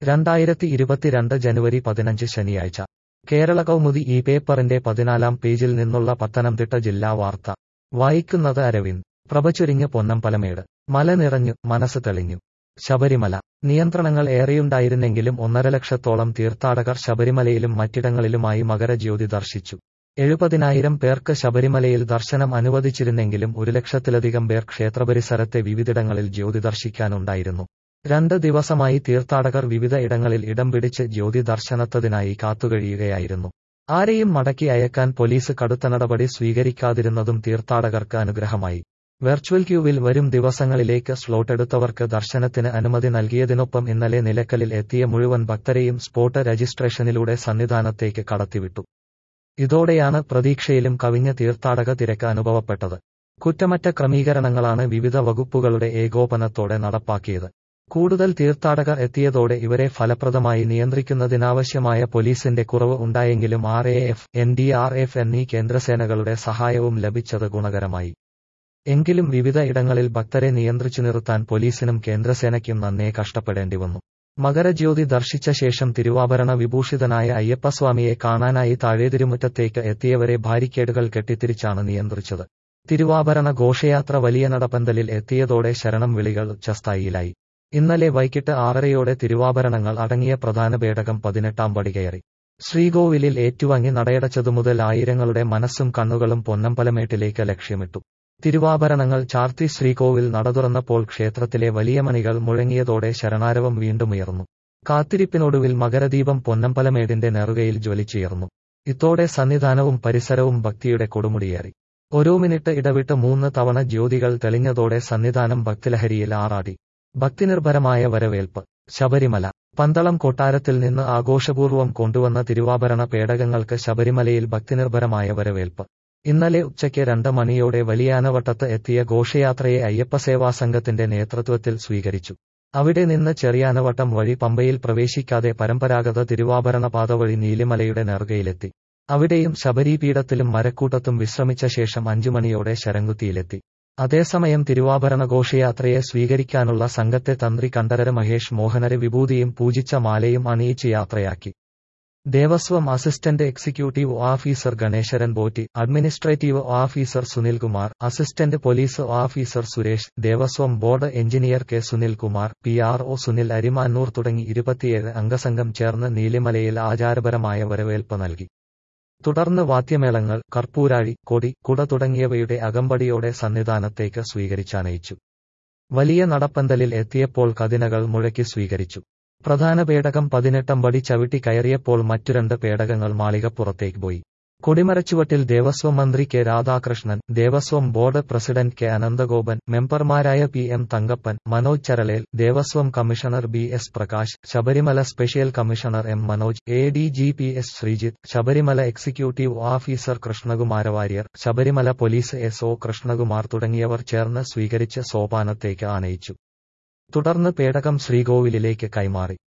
രണ്ടായിരത്തി ഇരുപത്തിരണ്ട് ജനുവരി പതിനഞ്ച് ശനിയാഴ്ച കേരള കൗമുദി ഈ പേപ്പറിന്റെ പതിനാലാം പേജിൽ നിന്നുള്ള പത്തനംതിട്ട ജില്ലാ വാർത്ത വായിക്കുന്നത് അരവിന്ദ് പ്രഭചുരിഞ്ഞ് പൊന്നമ്പലമേട് മല നിറഞ്ഞു മനസ്സ് തെളിഞ്ഞു ശബരിമല നിയന്ത്രണങ്ങൾ ഏറെയുണ്ടായിരുന്നെങ്കിലും ഒന്നര ലക്ഷത്തോളം തീർത്ഥാടകർ ശബരിമലയിലും മറ്റിടങ്ങളിലുമായി മകരജ്യോതി ദർശിച്ചു എഴുപതിനായിരം പേർക്ക് ശബരിമലയിൽ ദർശനം അനുവദിച്ചിരുന്നെങ്കിലും ഒരു ലക്ഷത്തിലധികം പേർ ക്ഷേത്രപരിസരത്തെ വിവിധിടങ്ങളിൽ ജ്യോതി ദർശിക്കാനുണ്ടായിരുന്നു രണ്ട് ദിവസമായി തീർത്ഥാടകർ വിവിധ ഇടങ്ങളിൽ ഇടം പിടിച്ച് ജ്യോതി ദർശനത്തതിനായി കാത്തുകഴിയുകയായിരുന്നു ആരെയും മടക്കി അയക്കാൻ പോലീസ് കടുത്ത നടപടി സ്വീകരിക്കാതിരുന്നതും തീർത്ഥാടകർക്ക് അനുഗ്രഹമായി വെർച്വൽ ക്യൂവിൽ വരും ദിവസങ്ങളിലേക്ക് സ്ലോട്ട് എടുത്തവർക്ക് ദർശനത്തിന് അനുമതി നൽകിയതിനൊപ്പം ഇന്നലെ നിലക്കലിൽ എത്തിയ മുഴുവൻ ഭക്തരെയും സ്പോട്ട് രജിസ്ട്രേഷനിലൂടെ സന്നിധാനത്തേക്ക് കടത്തിവിട്ടു ഇതോടെയാണ് പ്രതീക്ഷയിലും കവിഞ്ഞ തീർത്ഥാടക തിരക്ക് അനുഭവപ്പെട്ടത് കുറ്റമറ്റ ക്രമീകരണങ്ങളാണ് വിവിധ വകുപ്പുകളുടെ ഏകോപനത്തോടെ നടപ്പാക്കിയത് കൂടുതൽ തീർത്ഥാടകർ എത്തിയതോടെ ഇവരെ ഫലപ്രദമായി നിയന്ത്രിക്കുന്നതിനാവശ്യമായ പോലീസിന്റെ കുറവ് ഉണ്ടായെങ്കിലും R A F N D R F എന്നീ കേന്ദ്രസേനകളുടെ സഹായവും ലഭിച്ചത് ഗുണകരമായി എങ്കിലും വിവിധ ഇടങ്ങളിൽ ഭക്തരെ നിയന്ത്രിച്ചു നിർത്താൻ പോലീസിനും കേന്ദ്രസേനയ്ക്കും നന്നേ കഷ്ടപ്പെടേണ്ടി വന്നു മകരജ്യോതി ദർശിച്ച ശേഷം തിരുവാഭരണ വിഭൂഷിതനായ അയ്യപ്പസ്വാമിയെ കാണാനായി താഴേതിരുമുറ്റത്തേക്ക് എത്തിയവരെ ബാരിക്കേഡുകൾ കെട്ടിത്തിരിച്ചാണ് നിയന്ത്രിച്ചത് തിരുവാഭരണ ഘോഷയാത്ര വലിയ നടപ്പന്തലിൽ എത്തിയതോടെ ശരണം വിളികൾ ഉച്ചസ്ഥായിയിലായി ഇന്നലെ വൈകിട്ട് ആറരയോടെ തിരുവാഭരണങ്ങൾ അടങ്ങിയ പ്രധാന പേടകം പതിനെട്ടാം പടി കയറി ശ്രീകോവിലിൽ ഏറ്റുവാങ്ങി നടയടച്ചതു മുതൽ ആയിരങ്ങളുടെ മനസ്സും കണ്ണുകളും പൊന്നമ്പലമേട്ടിലേക്ക് ലക്ഷ്യമിട്ടു തിരുവാഭരണങ്ങൾ ചാർത്തി ശ്രീകോവിൽ നടതുറന്നപ്പോൾ ക്ഷേത്രത്തിലെ വലിയ മണികൾ മുഴങ്ങിയതോടെ ശരണാരവം വീണ്ടും ഉയർന്നു കാത്തിരിപ്പിനൊടുവിൽ മകരദീപം പൊന്നമ്പലമേടിന്റെ നെറുകയിൽ ജ്വലിച്ചുയർന്നു ഇതോടെ സന്നിധാനവും പരിസരവും ഭക്തിയുടെ കൊടുമുടിയേറി ഓരോ മിനിറ്റ് ഇടവിട്ട് മൂന്ന് തവണ ജ്യോതികൾ തെളിഞ്ഞതോടെ സന്നിധാനം ഭക്തിലഹരിയിൽ ആറാടി ഭക്തിനിർഭരമായ വരവേൽപ്പ് ശബരിമല പന്തളം കൊട്ടാരത്തിൽ നിന്ന് ആഘോഷപൂർവ്വം കൊണ്ടുവന്ന തിരുവാഭരണ പേടകങ്ങൾക്ക് ശബരിമലയിൽ ഭക്തിനിർഭരമായ വരവേൽപ്പ് ഇന്നലെ ഉച്ചയ്ക്ക് രണ്ട് മണിയോടെ വലിയാനവട്ടത്ത് എത്തിയ ഘോഷയാത്രയെ അയ്യപ്പസേവാ സംഘത്തിന്റെ നേതൃത്വത്തിൽ സ്വീകരിച്ചു അവിടെ നിന്ന് ചെറിയാനവട്ടം വഴി പമ്പയിൽ പ്രവേശിക്കാതെ പരമ്പരാഗത തിരുവാഭരണ പാത വഴി നീലിമലയുടെ നെറുകയിലെത്തി അവിടെയും ശബരീപീഠത്തിലും മരക്കൂട്ടത്തും വിശ്രമിച്ച ശേഷം അഞ്ചു മണിയോടെ ശരംകുത്തിയിലെത്തി അതേസമയം തിരുവാഭരണ ഘോഷയാത്രയെ സ്വീകരിക്കാനുള്ള സംഘത്തെ തന്ത്രി കണ്ഠരര് മഹേഷ് മോഹനര് വിഭൂതിയും പൂജിച്ച മാലയും അണിയിച്ച് യാത്രയാക്കി Devaswom assistant executive officer Ganesharan ബോറ്റി administrative officer Sunilkumar assistant police officer Suresh Devaswom board engineer K Sunilkumar P R O Sunil Arimannur തുടങ്ങി ഇരുപത്തിയേഴ് അംഗസംഘം ചേർന്ന് നീലിമലയിൽ ആചാരപരമായ വരവേൽപ്പ് നൽകി തുടർന്ന് വാദ്യമേളങ്ങൾ കർപ്പൂരാഴി കൊടി കുട തുടങ്ങിയവയുടെ അകമ്പടിയോടെ സന്നിധാനത്തേക്ക് സ്വീകരിച്ചാനയിച്ചു വലിയ നടപ്പന്തലിൽ എത്തിയപ്പോൾ കതിനകൾ മുഴക്കി സ്വീകരിച്ചു പ്രധാന പേടകം പതിനെട്ടം പടി ചവിട്ടി കയറിയപ്പോൾ മറ്റു രണ്ട് പേടകങ്ങൾ മാളികപ്പുറത്തേക്ക് പോയി കൊടിമരച്ചുവട്ടിൽ ദേവസ്വം മന്ത്രി K Radhakrishnan Devaswom board president K Anandagopan മെമ്പർമാരായ P M Thankappan Manoj Charalel Devaswom commissioner B S Prakash Sabarimala special commissioner M Manoj A D G P S Sreejith Sabarimala executive officer Krishnakumar Warrier Sabarimala police S O Krishnakumar തുടങ്ങിയവർ ചേർന്ന് സ്വീകരിച്ച് സോപാനത്തേക്ക് ആനയിച്ചു തുടർന്ന് പേടകം ശ്രീകോവിലിലേക്ക് കൈമാറി